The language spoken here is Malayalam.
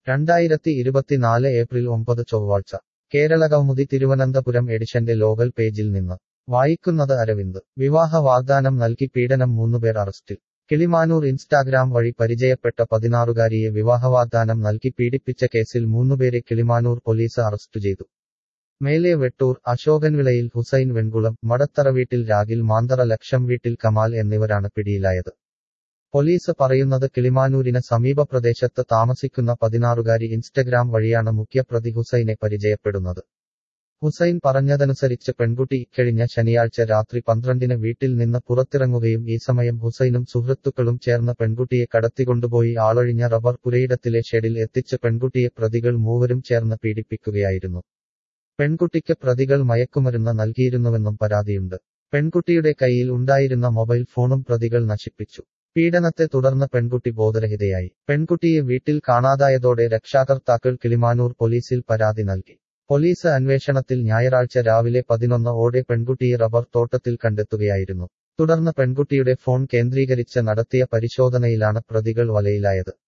രണ്ടായിരത്തി ഇരുപത്തിനാല് ഏപ്രിൽ ഒമ്പത് ചൊവ്വാഴ്ച കേരള കൗമുദി തിരുവനന്തപുരം എഡിഷന്റെ ലോകൽ പേജിൽ നിന്ന് വായിക്കുന്നത് അരവിന്ദ് വിവാഹ വാഗ്ദാനം നൽകി പീഡനം മൂന്നുപേർ അറസ്റ്റിൽ കിളിമാനൂർ ഇൻസ്റ്റാഗ്രാം വഴി പരിചയപ്പെട്ട പതിനാറുകാരിയെ വിവാഹവാഗ്ദാനം നൽകി പീഡിപ്പിച്ച കേസിൽ മൂന്നുപേരെ കിളിമാനൂർ പോലീസ് അറസ്റ്റ് ചെയ്തു മേലെ വെട്ടൂർ അശോകൻവിളയിൽ ഹുസൈൻ വെൺകുളം മടത്തറ വീട്ടിൽ രാഗിൽ മാന്തറ ലക്ഷം വീട്ടിൽ കമാൽ എന്നിവരാണ് പിടിയിലായത് പോലീസ് പറയുന്നത് കിളിമാനൂരിന് സമീപ പ്രദേശത്ത് താമസിക്കുന്ന പതിനാറുകാരി ഇൻസ്റ്റഗ്രാം വഴിയാണ് മുഖ്യപ്രതി ഹുസൈനെ പരിചയപ്പെടുന്നത് ഹുസൈൻ പറഞ്ഞതനുസരിച്ച് പെൺകുട്ടി ഇക്കഴിഞ്ഞ ശനിയാഴ്ച രാത്രി പന്ത്രണ്ടിന് വീട്ടിൽ നിന്ന് പുറത്തിറങ്ങുകയും ഈ സമയം ഹുസൈനും സുഹൃത്തുക്കളും ചേർന്ന് പെൺകുട്ടിയെ കടത്തിക്കൊണ്ടുപോയി ആളൊഴിഞ്ഞ റബ്ബർ പുരയിടത്തിലെ ഷെഡിൽ എത്തിച്ച് പെൺകുട്ടിയെ പ്രതികൾ മൂവരും ചേർന്ന് പീഡിപ്പിക്കുകയായിരുന്നു പെൺകുട്ടിക്ക് പ്രതികൾ മയക്കുമരുന്ന് നൽകിയിരുന്നുവെന്നും പരാതിയുണ്ട് പെൺകുട്ടിയുടെ കയ്യിൽ ഉണ്ടായിരുന്ന മൊബൈൽ ഫോണും പ്രതികൾ നശിപ്പിച്ചു പീഡനത്തെ തുടർന്ന് പെൺകുട്ടി ബോധരഹിതയായി പെൺകുട്ടിയെ വീട്ടിൽ കാണാതായതോടെ രക്ഷാകർത്താക്കൾ കിളിമാനൂർ പോലീസിൽ പരാതി നൽകി പോലീസ് അന്വേഷണത്തിൽ ഞായറാഴ്ച രാവിലെ പതിനൊന്ന് ഓടെ പെൺകുട്ടിയെ റബ്ബർ തോട്ടത്തിൽ കണ്ടെത്തുകയായിരുന്നു തുടർന്ന് പെൺകുട്ടിയുടെ ഫോൺ കേന്ദ്രീകരിച്ച് നടത്തിയ പരിശോധനയിലാണ് പ്രതികൾ വലയിലായത്